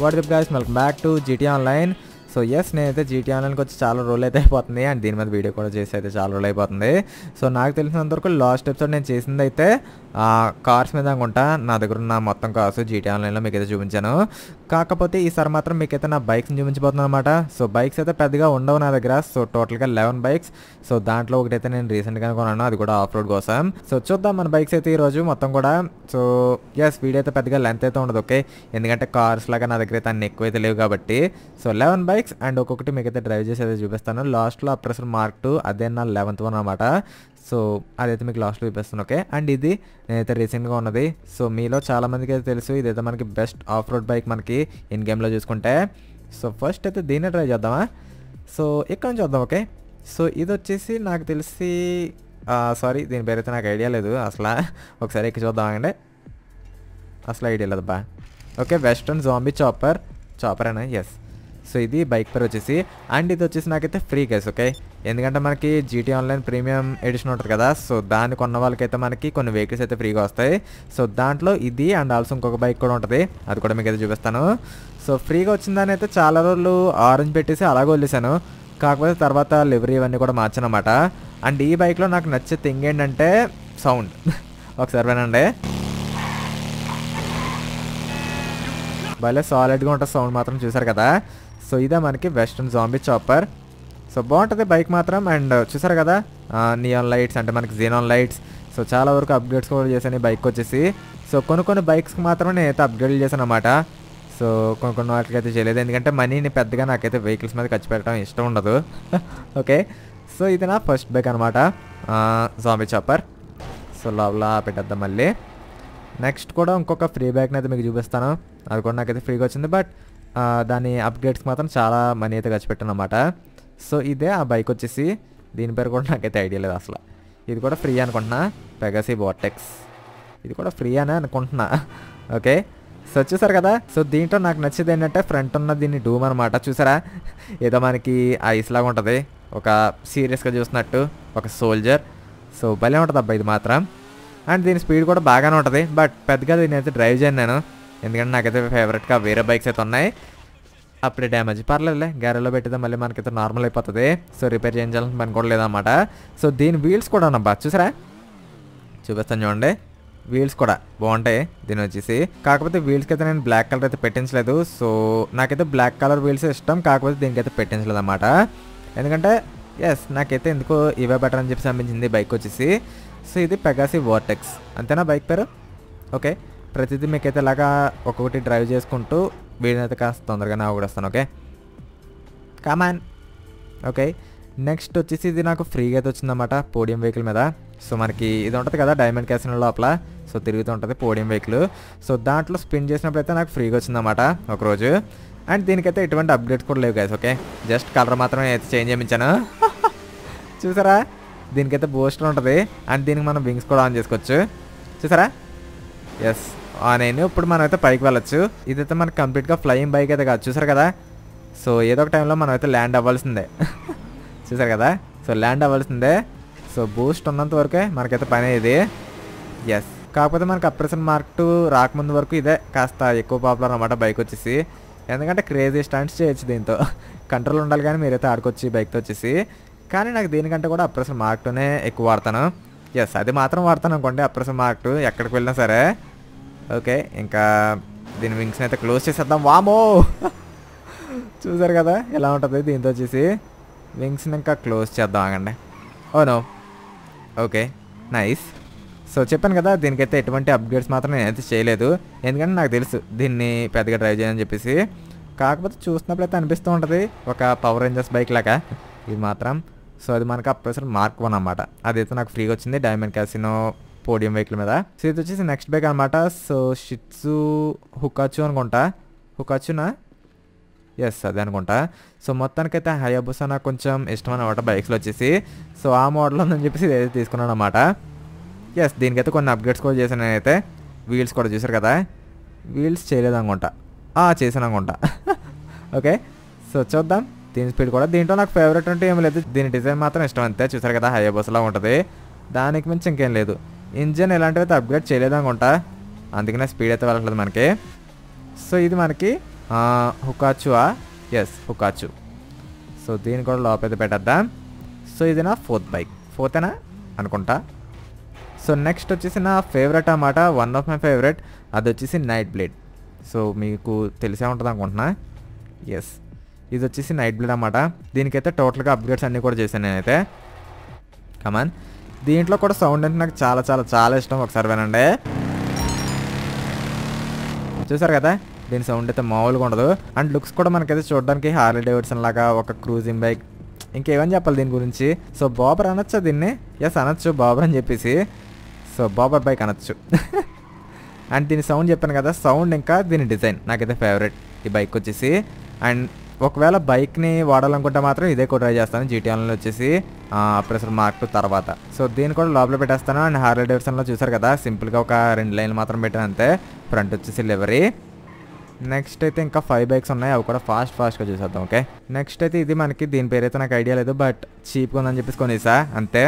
WhatsApp guys welcome back to GT online so yes నేనైతే GT ఆన్లైన్కి వచ్చి చాలా రోజులు అయితే అయిపోతుంది అండ్ దీని మీద వీడియో కూడా చేసి అయితే చాలా రోజులు అయిపోతుంది సో నాకు తెలిసినంత వరకు లాస్ట్ ఎపిసోడ్ నేను చేసింది అయితే కార్స్ మీద అనుకుంటా నా దగ్గర ఉన్న మొత్తం కార్స్ జీటీ ఆన్లైన్లో మీకు అయితే చూపించాను కాకపోతే ఈసారి మాత్రం మీకైతే నా బైక్స్ని చూపించబోతున్నాను అనమాట సో బైక్స్ అయితే పెద్దగా ఉండవు నా దగ్గర సో టోటల్గా లెవెన్ బైక్స్ సో దాంట్లో ఒకటైతే నేను రీసెంట్గా కొన్నాను అది కూడా ఆఫ్ రోడ్ కోసం సో చూద్దాం మన బైక్స్ అయితే ఈరోజు మొత్తం కూడా సో ఎస్ వీడియో అయితే పెద్దగా లెంత్ అయితే ఉండదు ఓకే ఎందుకంటే కార్స్ లాగా నా దగ్గర అయితే అన్ని ఎక్కువ అయితే లేవు కాబట్టి సో లెవెన్ బైక్స్ అండ్ ఒక్కొక్కటి మీకు అయితే డ్రైవ్ చేసి అయితే చూపిస్తాను లాస్ట్లో అప్రెసర్ మార్క్ టూ అదే నా లెవెన్త్ వన్ అనమాట సో అదైతే మీకు లాస్ట్లో చూపిస్తాను ఓకే అండ్ ఇది నేనైతే రీసెంట్గా ఉన్నది సో మీలో చాలామందికి అయితే తెలుసు ఇదైతే మనకి బెస్ట్ ఆఫ్ రోడ్ బైక్ మనకి ఇన్ గేమ్లో చూసుకుంటే సో ఫస్ట్ అయితే దీన్నే ట్రై చేద్దామా సో ఇక్కడ నుంచి వద్దాం ఓకే సో ఇది వచ్చేసి నాకు తెలిసి సారీ దీని పేరు అయితే నాకు ఐడియా లేదు అసలు ఒకసారి ఎక్కి చూద్దామండి అసలు ఐడియా లేదు బా okay western zombie chopper chopper అనే ఎస్ సో ఇది బైక్ పేరు వచ్చేసి అండ్ ఇది వచ్చేసి నాకైతే ఫ్రీ కేస్ ఓకే ఎందుకంటే మనకి జీటీ ఆన్లైన్ ప్రీమియం ఎడిషన్ ఉంటుంది కదా సో దాన్ని కొన్న వాళ్ళకైతే మనకి కొన్ని వెహికల్స్ అయితే ఫ్రీగా వస్తాయి సో దాంట్లో ఇది అండ్ ఆల్సో ఇంకొక బైక్ కూడా ఉంటుంది అది కూడా మీకు అయితే చూపిస్తాను సో ఫ్రీగా వచ్చిందని అయితే చాలా రోజులు ఆరెంజ్ పెట్టేసి అలాగే వదిలేశాను కాకపోతే తర్వాత లివరీ ఇవన్నీ కూడా మార్చానమాట అండ్ ఈ బైక్లో నాకు నచ్చే థింగ్ ఏంటంటే సౌండ్ ఒకసారి వినండి భలే సాలిడ్గా ఉంటుంది సౌండ్ మాత్రం చూసారు కదా సో ఇదే మనకి వెస్ట్రన్ జాంబీ చాపర్ సో బాగుంటుంది బైక్ మాత్రం అండ్ చూసారు కదా నియాన్ లైట్స్ అంటే మనకి జీనాన్ లైట్స్ సో చాలా వరకు అప్గ్రేడ్స్ కూడా చేశాను ఈ బైక్ వచ్చేసి సో కొన్ని కొన్ని బైక్స్కి మాత్రమే నేనైతే అప్గ్రేడ్ చేశాను అనమాట సో కొన్ని కొన్ని వాటికి అయితే చేయలేదు ఎందుకంటే మనీని పెద్దగా నాకైతే వెహికల్స్ మీద ఖర్చు పెట్టడం ఇష్టం ఉండదు ఓకే సో ఇది నా ఫస్ట్ బైక్ అనమాట జాంబీ చాపర్ సో లోపల పెట్టేద్దాం మళ్ళీ నెక్స్ట్ కూడా ఇంకొక ఫ్రీ బ్యాగ్ని అయితే మీకు చూపిస్తాను అది కూడా నాకైతే ఫ్రీగా వచ్చింది బట్ దాని అప్గ్రేడ్స్కి మాత్రం చాలా మనీ అయితే ఖర్చు పెట్టాను అనమాట సో ఇదే ఆ బైక్ వచ్చేసి దీని పేరు కూడా నాకైతే ఐడియా లేదు అసలు ఇది కూడా ఫ్రీ అనుకుంటున్నా పెగసీ బోటెక్స్ ఇది కూడా ఫ్రీ అనే అనుకుంటున్నా ఓకే సో చూసారు కదా సో దీంట్లో నాకు నచ్చేది ఏంటంటే ఫ్రంట్ ఉన్న దీన్ని డూమ్ అనమాట చూసారా ఏదో మనకి ఐస్ లాగా ఉంటుంది ఒక సీరియస్గా చూసినట్టు ఒక సోల్జర్ సో భలే ఉంటుంది అబ్బా ఇది మాత్రం అండ్ దీని స్పీడ్ కూడా బాగానే ఉంటుంది బట్ పెద్దగా దీన్ని అయితే డ్రైవ్ చేయను నేను ఎందుకంటే నాకైతే ఫేవరెట్గా వేరే బైక్స్ అయితే ఉన్నాయి అప్పుడే డ్యామేజ్ పర్లేదులే గ్యారేలో పెట్టితే మళ్ళీ మనకైతే నార్మల్ అయిపోతుంది సో రిపేర్ చేయించాలని పని కూడా లేదన్నమాట సో దీని వీల్స్ కూడా ఉన్నబ్బా చూసారా చూపిస్తాను చూడండి వీల్స్ కూడా బాగుంటాయి దీని వచ్చేసి కాకపోతే వీల్స్కి అయితే నేను బ్లాక్ కలర్ అయితే పెట్టించలేదు సో నాకైతే బ్లాక్ కలర్ వీల్స్ ఇష్టం కాకపోతే దీనికైతే పెట్టించలేదు అన్నమాట ఎందుకంటే ఎస్ నాకైతే ఎందుకో ఇవే బెటర్ అని చెప్పి అనిపించింది బైక్ వచ్చేసి సో ఇది పెగాసి వార్టెక్స్ అంతేనా బైక్ పేరు ఓకే ప్రతిదీ మీకైతే ఇలాగా ఒక్కొక్కటి డ్రైవ్ చేసుకుంటూ వీడినైతే కాస్త తొందరగానే అవగొడేస్తాను ఓకే కామాన్ ఓకే నెక్స్ట్ వచ్చేసి ఇది నాకు ఫ్రీగా అయితే వచ్చిందన్నమాట పోడియం వెహికల్ మీద సో మనకి ఇది ఉంటుంది కదా డైమండ్ క్యాసినో లోపల సో తిరుగుతూ ఉంటుంది పోడియం వెహికల్ సో దాంట్లో స్పిన్ చేసినప్పుడు అయితే నాకు ఫ్రీగా వచ్చిందన్నమాట ఒకరోజు అండ్ దీనికైతే ఎటువంటి అప్డేట్స్ కూడా లేవు గైస్ ఓకే జస్ట్ కలర్ మాత్రమే అయితే చేంజ్ చేయించాను చూసారా దీనికైతే బూస్టర్ ఉంటుంది అండ్ దీనికి మనం వింగ్స్ కూడా ఆన్ చేసుకోవచ్చు చూసారా ఎస్ ఆన్ అయింది ఇప్పుడు మనం అయితే పైకి వెళ్ళొచ్చు ఇదైతే మనకి కంప్లీట్గా ఫ్లయింగ్ బైక్ అయితే కాదు చూసారు కదా సో ఏదో ఒక టైంలో మనం అయితే ల్యాండ్ అవ్వాల్సిందే చూసారు కదా సో ల్యాండ్ అవ్వాల్సిందే సో బూస్ట్ ఉన్నంత వరకే మనకైతే పని ఇది ఎస్ కాకపోతే మనకి అప్రెసన్ మార్క్ టూ రాకముందు వరకు ఇదే కాస్త ఎక్కువ పాపులర్ అనమాట బైక్ వచ్చేసి ఎందుకంటే క్రేజీ స్టంట్స్ చేయొచ్చు దీంతో కంట్రోల్ ఉండాలి కానీ మీరైతే ఆడుకోవచ్చు ఈ బైక్తో వచ్చేసి కానీ నాకు దీనికంటే కూడా అప్రెసన్ మార్క్ టూనే ఎక్కువ వాడతాను ఎస్ అది మాత్రం వాడతాను అనుకోండి అప్రెసన్ మార్క్ టూ ఎక్కడికి వెళ్ళినా సరే ఓకే ఇంకా దీని వింగ్స్ని అయితే క్లోజ్ చేసేద్దాం వామో చూసారు కదా ఎలా ఉంటుంది దీంతో వచ్చేసి వింగ్స్ని ఇంకా క్లోజ్ చేద్దాం ఆగండి oh no okay nice so చెప్పాను కదా దీనికైతే ఎటువంటి అప్గ్రేడ్స్ మాత్రం నేనైతే చేయలేదు ఎందుకంటే నాకు తెలుసు దీన్ని పెద్దగా డ్రైవ్ చేయని చెప్పేసి కాకపోతే చూసినప్పుడు అయితే అనిపిస్తూ ఉంటుంది ఒక పవర్ రేంజర్స్ బైక్ లాగా ఇది మాత్రం సో అది మనకి అప్రెసర్ మార్క్ వన్ అనమాట అదైతే నాకు ఫ్రీగా వచ్చింది డైమండ్ క్యాసినో పోడియం వెహికల్ మీద సో ఇది వచ్చేసి నెక్స్ట్ బైక్ అనమాట సో షిట్సు హుకాచు అనుకుంటా హుకాచునా ఎస్ అదే అనుకుంటా సో మొత్తానికైతే హయాబుసా నాకు కొంచెం ఇష్టం అనమాట బైక్స్లో వచ్చేసి సో ఆ మోడల్ ఉందని చెప్పేసి ఇదైతే తీసుకున్నాను అనమాట ఎస్ దీనికైతే కొన్ని అప్గ్రేడ్స్ కూడా చేశాను నేనైతే వీల్స్ కూడా చూసారు కదా వీల్స్ చేయలేదు అనుకుంటా చేశాను అనుకుంటా ఓకే సో చూద్దాం దీని స్పీడ్ కూడా దీంట్లో నాకు ఫేవరెట్ అంటే ఏం లేదు దీని డిజైన్ మాత్రం ఇష్టం అంతే చూసారు కదా హయాబుసలా ఉంటుంది దానికి మించి ఇంకేం లేదు ఇంజన్ ఇలాంటివి అయితే అప్గ్రేడ్ చేయలేదు అనుకుంటా అందుకనే స్పీడ్ అయితే వెళ్ళట్లేదు మనకి సో ఇది మనకి హుకాచువా ఎస్ హుకాచు సో దీన్ని కూడా లోపైతే పెట్టేద్దాం సో ఇది నా ఫోర్త్ బైక్ ఫోర్తేనా అనుకుంటా సో నెక్స్ట్ వచ్చేసి నా ఫేవరెట్ అన్నమాట వన్ ఆఫ్ మై ఫేవరెట్ అది వచ్చేసి నైట్ బ్లేడ్ సో మీకు తెలిసే ఉంటుంది అనుకుంటున్నా ఎస్ ఇది వచ్చేసి నైట్ బ్లేడ్ అన్నమాట దీనికైతే టోటల్గా అప్గ్రేడ్స్ అన్నీ కూడా చేశాను నేనైతే కమాన్ దీంట్లో కూడా సౌండ్ అంటే నాకు చాలా చాలా చాలా ఇష్టం ఒకసారి వినండి చూసారు కదా దీని సౌండ్ అయితే మామూలుగా ఉండదు అండ్ లుక్స్ కూడా మనకైతే చూడడానికి హార్లీ డేవిడ్సన్ లాగా ఒక క్రూజింగ్ బైక్ ఇంకేమని చెప్పాలి దీని గురించి సో బాబర్ అనొచ్చా దీన్ని ఎస్ అనొచ్చు బాబర్ అని చెప్పేసి సో బాబర్ బైక్ అనొచ్చు అండ్ దీని సౌండ్ చెప్పాను కదా సౌండ్ ఇంకా దీని డిజైన్ నాకైతే ఫేవరెట్ ఈ బైక్ వచ్చేసి అండ్ ఒకవేళ బైక్ని వాడాలనుకుంటే మాత్రం ఇదే కూడా ట్రై చేస్తాను జీటీఆన్లో వచ్చేసి అప్రెసర్ మార్క్ టూ తర్వాత సో దీన్ని కూడా లోపల పెట్టేస్తాను అండ్ హార్లీ డేవిడ్సన్లో చూసారు కదా సింపుల్గా ఒక రెండు లైన్లు మాత్రం పెట్టాను అంతే ఫ్రంట్ వచ్చేసి లివరీ నెక్స్ట్ అయితే ఇంకా ఫైవ్ బైక్స్ ఉన్నాయి అవి కూడా ఫాస్ట్ ఫాస్ట్గా చూసేద్దాం ఓకే నెక్స్ట్ అయితే ఇది మనకి దీని పేరైతే నాకు ఐడియా లేదు బట్ చీప్గా ఉందని చెప్పేసి కొనేసా అంతే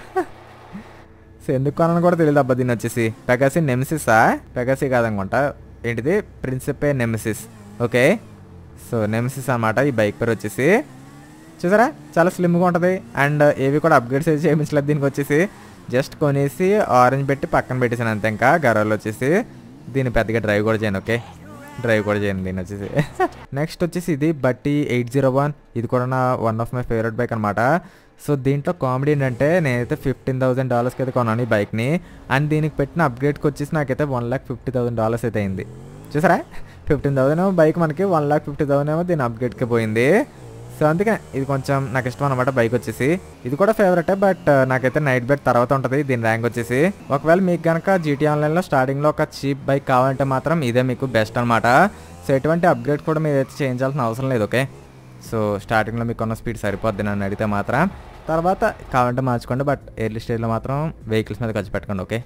సో ఎందుకు కొనని కూడా తెలియదు అబ్బా దీన్ని వచ్చేసి పెగాసి నెమిసిసా పెగాసి కాదనుకుంటా ఏంటిది ప్రిన్సిపే నెమిసిస్ ఓకే సో నెమిసిస్ అన్నమాట ఈ బైక్ పేరు వచ్చేసి చూసారా చాలా స్లిమ్గా ఉంటుంది అండ్ ఏవి కూడా అప్గ్రేడ్స్ అయితే చేయించలేదు దీనికి వచ్చేసి జస్ట్ కొనేసి ఆరెంజ్ పెట్టి పక్కన పెట్టేసాను అంతే ఇంకా గర్వాలు వచ్చేసి దీన్ని పెద్దగా డ్రైవ్ కూడా చేయను ఓకే డ్రైవ్ కూడా చేయను దీన్ని వచ్చేసి నెక్స్ట్ వచ్చేసి ఇది బట్టి ఎయిట్ జీరో వన్ ఇది కూడా నా one of my favourite bike అనమాట సో దీంట్లో కామెడీ ఏంటంటే నేనైతే ఫిఫ్టీన్ థౌసండ్ డాలర్స్కి అయితే కొన్నాను ఈ బైక్ని అండ్ దీనికి పెట్టిన అప్గ్రేడ్కి వచ్చేసి నాకైతే one lakh fifty thousand dollars అయితే అయింది చూసారా ఫిఫ్టీన్ థౌసండ్ ఏమో బైక్ మనకి వన్ ల్యాక్ ఫిఫ్టీ థౌసండ్ ఏమో దీని అప్గ్రేడ్కి పోయింది సో అందుకే ఇది కొంచెం నాకు ఇష్టం అనమాట బైక్ వచ్చేసి ఇది కూడా ఫేవరెటే బట్ నాకైతే నైట్ బైక్ తర్వాత ఉంటుంది దీని ర్యాంక్ వచ్చేసి ఒకవేళ మీకు కనుక జీటీ ఆన్లైన్లో స్టార్టింగ్లో ఒక చీప్ బైక్ కావాలంటే మాత్రం ఇదే మీకు బెస్ట్ అనమాట సో ఎటువంటి అప్గ్రేడ్ కూడా మీరు అయితే చేయించాల్సిన అవసరం లేదు ఓకే సో స్టార్టింగ్లో మీకు ఉన్న స్పీడ్ సరిపోద్ది నన్ను అడిగితే మాత్రం తర్వాత కావాలంటే మార్చుకోండి బట్ ఎర్లీ స్టేజ్లో మాత్రం వెహికల్స్ మీద ఖర్చు పెట్టకండి ఓకే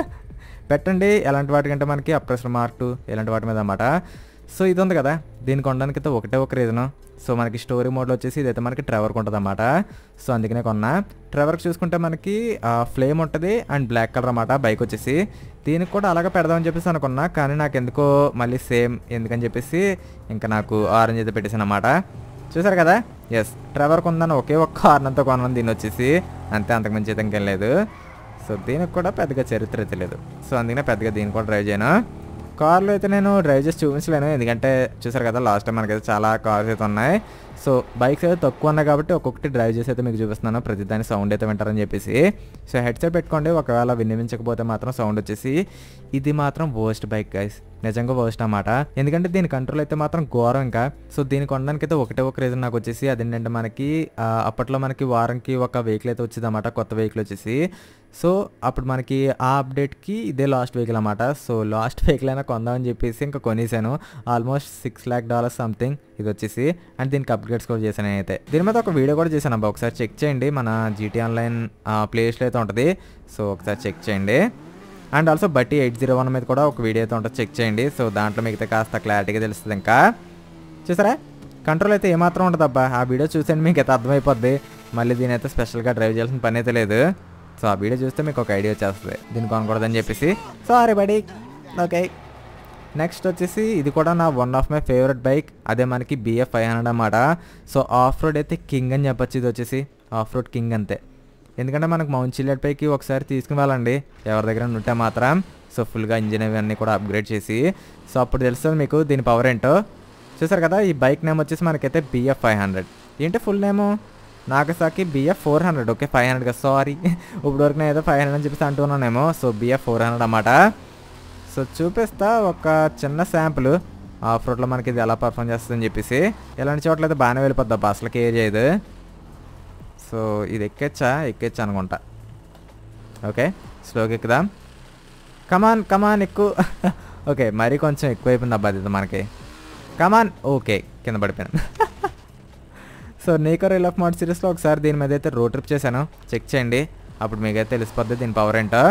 పెట్టండి ఎలాంటి వాటికంటే మనకి అప్రెసర్ మార్క్ ఇలాంటి వాటి మీద అన్నమాట సో ఇది ఉంది కదా దీనికి కొనడానికి అయితే ఒకటే ఒక రీజను సో మనకి స్టోరీ మోడ్లో వచ్చేసి ఇదైతే మనకి ట్రెవర్కి ఉంటుంది అన్నమాట సో అందుకనే కొన్నా ట్రెవర్కి చూసుకుంటే మనకి ఫ్లేమ్ ఉంటుంది అండ్ బ్లాక్ కలర్ అన్నమాట బైక్ వచ్చేసి దీనికి కూడా అలాగే పెడదామని చెప్పేసి అనుకున్నా కానీ నాకు ఎందుకో మళ్ళీ సేమ్ ఎందుకని చెప్పేసి ఇంకా నాకు ఆరెంజ్ అయితే పెట్టేసాను అన్నమాట చూసారు కదా ఎస్ ట్రెవర్కి ఉందని ఒకే ఒక్క కారణంతో కొన్నాను దీన్ని వచ్చేసి అంతే అంతకుమించి అయితే ఇంకేం లేదు సో దీనికి కూడా పెద్దగా చరిత్ర అయితే లేదు సో అందుకనే పెద్దగా దీన్ని కూడా డ్రైవ్ చేయను కార్లో అయితే నేను డ్రైవ్ చేసి చూపించలేను ఎందుకంటే చూసారు కదా లాస్ట్ టైం మనకైతే చాలా కార్స్ అయితే ఉన్నాయి సో బైక్స్ అయితే తక్కువ ఉన్నాయి కాబట్టి ఒక్కొక్కటి డ్రైవ్ చేసి అయితే మీకు చూపిస్తున్నాను ప్రతి దాని సౌండ్ అయితే వింటారని చెప్పేసి సో హెడ్సెట్ పెట్టుకోండి ఒకవేళ వినిపించకపోతే మాత్రం సౌండ్ వచ్చేసి ఇది మాత్రం వర్స్ట్ బైక్ గైస్ నిజంగా వర్స్ట్ అన్నమాట ఎందుకంటే దీని కంట్రోల్ అయితే మాత్రం ఘోరం ఇంకా సో దీన్ని కొనడానికి అయితే ఒకటే ఒక రీజన్ నాకు వచ్చేసి అదేంటంటే మనకి ఆ, అప్పట్లో మనకి వారంకి ఒక వెహికల్ అయితే వచ్చింది అనమాట కొత్త వెహికల్ వచ్చేసి సో అప్పుడు మనకి ఆ అప్డేట్కి ఇదే లాస్ట్ వెహికల్ అనమాట సో లాస్ట్ వెహికల్ అయినా కొందామని చెప్పేసి ఇంకా కొనేసాను almost six lakh dollars something ఇది వచ్చేసి అండ్ దీనికి అప్గ్రేడ్స్ కూడా చేశాను అయితే దీని మీద ఒక వీడియో కూడా చేశాను అబ్బా ఒకసారి చెక్ చేయండి మన జీటీ ఆన్లైన్ ప్లేస్లో అయితే ఉంటుంది సో ఒకసారి చెక్ చేయండి అండ్ ఆల్సో బట్టి ఎయిట్ జీరో వన్ మీద కూడా ఒక వీడియో అయితే ఉంటుంది చెక్ చేయండి సో దాంట్లో మీకు కాస్త క్లారిటీగా తెలుస్తుంది ఇంకా చూసారా కంట్రోల్ అయితే ఏమాత్రం ఉంటుంది అబ్బా ఆ వీడియో చూసండి మీకు అయితే అర్థమైపోద్ది మళ్ళీ దీని అయితే స్పెషల్గా డ్రైవ్ చేయాల్సిన పని అయితే లేదు సో ఆ వీడియో చూస్తే మీకు ఒక ఐడియా వచ్చేస్తుంది దీన్ని కొనకూడదని చెప్పేసి సారీ బడి ఓకే నెక్స్ట్ వచ్చేసి ఇది కూడా నా one of my favourite bike అదే మనకి బిఎఫ్ ఫైవ్ హండ్రెడ్ అన్నమాట సో ఆఫ్ రోడ్ అయితే కింగ్ అని చెప్పొచ్చు ఇది వచ్చేసి ఆఫ్ రోడ్ కింగ్ అంతే ఎందుకంటే మనకు మౌంట్ చిల్లెట్ పైకి ఒకసారి తీసుకుని వెళ్ళండి ఎవరి దగ్గర ఉంటే మాత్రం సో ఫుల్గా ఇంజిన్ అవన్నీ కూడా అప్గ్రేడ్ చేసి సో అప్పుడు తెలుస్తుంది మీకు దీని పవర్ ఏంటో చూసారు కదా ఈ బైక్ నేమ్ వచ్చేసి మనకైతే బిఎఫ్ ఫైవ్ హండ్రెడ్ ఏంటి full name Nagasaki BF four hundred okay five hundred sorry ఇప్పుడు వరకు నేను ఏదో ఫైవ్ హండ్రెడ్ అని చెప్పేసి అంటున్నానేమో సో బిఎఫ్ ఫోర్ హండ్రెడ్ అన్నమాట సో చూపిస్తా ఒక చిన్న శాంపుల్ ఆఫ్ రోడ్లో మనకి ఇది ఎలా పర్ఫామ్ చేస్తుందని చెప్పేసి ఇలాంటి చోట్ల అయితే బాగానే వెళ్ళిపోద్ది అబ్బా అసలు కేర్ చేయదు సో ఇది ఎక్కొచ్చా ఎక్కొచ్చా అనుకుంటా ఓకే స్లోకి ఎక్కుదాం కమాన్ కమాన్ ఎక్కువ ఓకే మరీ కొంచెం ఎక్కువైపోయింది అబ్బా ఇది మనకి కమాన్ ఓకే కింద పడిపోయాను సో నీకో రైల్ ఆఫ్ మోడ్ సిరీస్లో ఒకసారి దీని మీద అయితే రోడ్ ట్రిప్ చేశాను చెక్ చేయండి అప్పుడు మీకైతే తెలిసిపోద్ది దీని పవర్ ఏంటో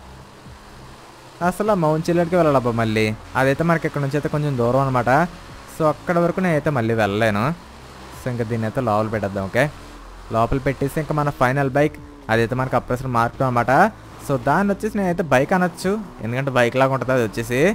అసలు మౌంట్ చిల్లెడ్కి వెళ్ళాలబ్బా మళ్ళీ అదైతే మనకి ఇక్కడ నుంచి అయితే కొంచెం దూరం అనమాట సో అక్కడ వరకు నేనైతే మళ్ళీ వెళ్ళలేను సో ఇంకా దీన్ని అయితే లోపల పెట్టేద్దాం ఓకే లోపల పెట్టేసి ఇంకా మన ఫైనల్ బైక్ అదైతే మనకి అప్రెసర్ మార్క్ అనమాట సో దాన్ని వచ్చేసి నేనైతే బైక్ అనొచ్చు ఎందుకంటే బైక్ లాగా ఉంటుంది అది వచ్చేసి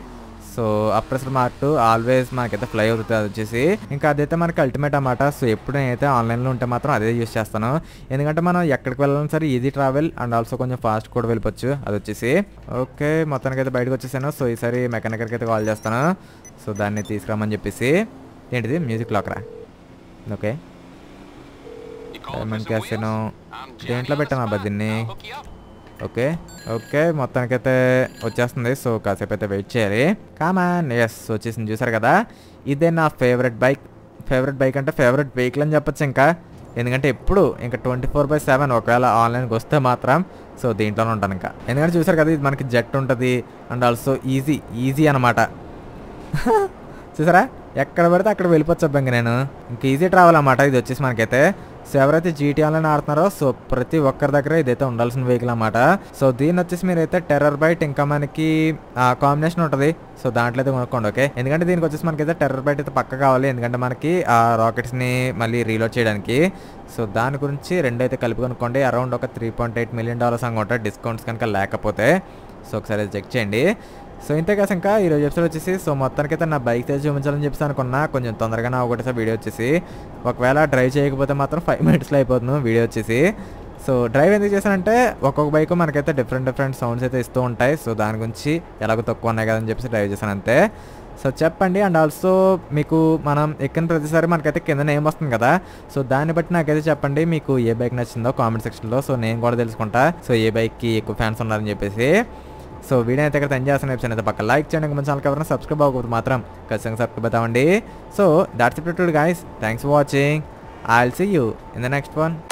సో అప్రెసర్ మార్క్ ఆల్వేస్ మనకైతే ఫ్లై అవుతుంది అది వచ్చేసి ఇంకా అదైతే మనకి అల్టిమేట్ అన్నమాట సో ఎప్పుడు నేనైతే ఆన్లైన్లో ఉంటే మాత్రం అదే యూస్ చేస్తాను ఎందుకంటే మనం ఎక్కడికి వెళ్ళాలి సరే ఈజీ ట్రావెల్ అండ్ ఆల్సో కొంచెం ఫాస్ట్ కూడా వెళ్ళిపోవచ్చు అది వచ్చేసి ఓకే మొత్తానికి అయితే బయటకు వచ్చేసాను సో ఈసారి మెకానికర్కి అయితే కాల్ చేస్తాను సో దాన్ని తీసుకురామని చెప్పేసి ఏంటిది మ్యూజిక్ లాకరా ఓకే డైమండ్ క్యాసినో దేంట్లో పెట్టాను అబ్బా దీన్ని ఓకే ఓకే మొత్తానికైతే వచ్చేస్తుంది సో కాసేపు అయితే వెయిట్ చేయాలి కామాన్ ఎస్ వచ్చేసింది చూసారు కదా ఇదే నా ఫేవరెట్ బైక్ ఫేవరెట్ బైక్ అంటే ఫేవరెట్ వెహికల్ అని చెప్పొచ్చు ఇంకా ఎందుకంటే ఎప్పుడు ఇంకా ట్వంటీ ఫోర్ బై సెవెన్ ఒకవేళ ఆన్లైన్కి వస్తే మాత్రం సో దీంట్లోనే ఉంటాను ఇంకా ఎందుకంటే చూసారు కదా ఇది మనకి జెట్ ఉంటుంది అండ్ ఆల్సో ఈజీ ఈజీ అనమాట చూసారా ఎక్కడ పడితే అక్కడ వెళ్ళిపోవచ్చు అబ్బా ఇంక నేను ఇంక ఈజీ ట్రావెల్ అన్నమాట ఇది వచ్చేసి మనకైతే సో ఎవరైతే జీటీ ఆన్లైన్ ఆడుతున్నారో సో ప్రతి ఒక్కరి దగ్గర ఇదైతే ఉండాల్సిన వెహికల్ అన్నమాట సో దీన్ని వచ్చేసి మీరైతే టెర్రర్ బైట్ ఇంకా మనకి కాంబినేషన్ ఉంటుంది సో దాంట్లో అయితే కొనుక్కోండి ఓకే ఎందుకంటే దీనికి వచ్చేసి మనకైతే టెర్రర్ బైట్ అయితే పక్క కావాలి ఎందుకంటే మనకి ఆ రాకెట్స్ని మళ్ళీ రీలోడ్ చేయడానికి సో దాని గురించి రెండు అయితే కలిపి కొనుక్కోండి అరౌండ్ ఒక three point eight million dollars అనుకుంటా డిస్కౌంట్స్ కనుక లేకపోతే సో ఒకసారి చెక్ చేయండి సో ఇంతే కాదు ఇంకా ఈరోజు ఎపిసోడ్ వచ్చేసి సో మొత్తానికి అయితే నా బైక్ తెచ్చి చూపించాలని చెప్పేసి అనుకున్నా కొంచెం తొందరగా నా ఒకటేసారి వీడియో వచ్చేసి ఒకవేళ డ్రైవ్ చేయకపోతే మాత్రం ఫైవ్ మినిట్స్లో అయిపోతుంది వీడియో వచ్చేసి సో డ్రైవ్ ఎందుకు చేశానంటే ఒక్కొక్క బైక్ మనకైతే డిఫరెంట్ డిఫరెంట్ సౌండ్స్ అయితే ఇస్తూ ఉంటాయి సో దాని గురించి ఎలాగో తక్కువ ఉన్నాయి కదని చెప్పేసి డ్రైవ్ చేశాను అంతే సో చెప్పండి అండ్ ఆల్సో మీకు మనం ఎక్కిన ప్రతిసారి మనకైతే కింద నేమ్ వస్తుంది కదా సో దాన్ని బట్టి నాకైతే చెప్పండి మీకు ఏ బైక్ నచ్చిందో కామెంట్ సెక్షన్లో సో నేను కూడా తెలుసుకుంటా సో ఏ బైక్కి ఎక్కువ ఫ్యాన్స్ ఉన్నారని చెప్పేసి సో వీడియో అయితే ఇక్కడ ఎంజాయ్ చేస్తున్న ఎపిసోడ్ అయితే పక్క లైక్ చేయండి మన ఛానల్ ఎవరైనా సబ్స్క్రైబ్ అవ్వకపోతే మాత్రం ఖచ్చితంగా సబ్స్క్రైబ్ అవుతామండి so that's it guys thanks for watching I will see you in the next one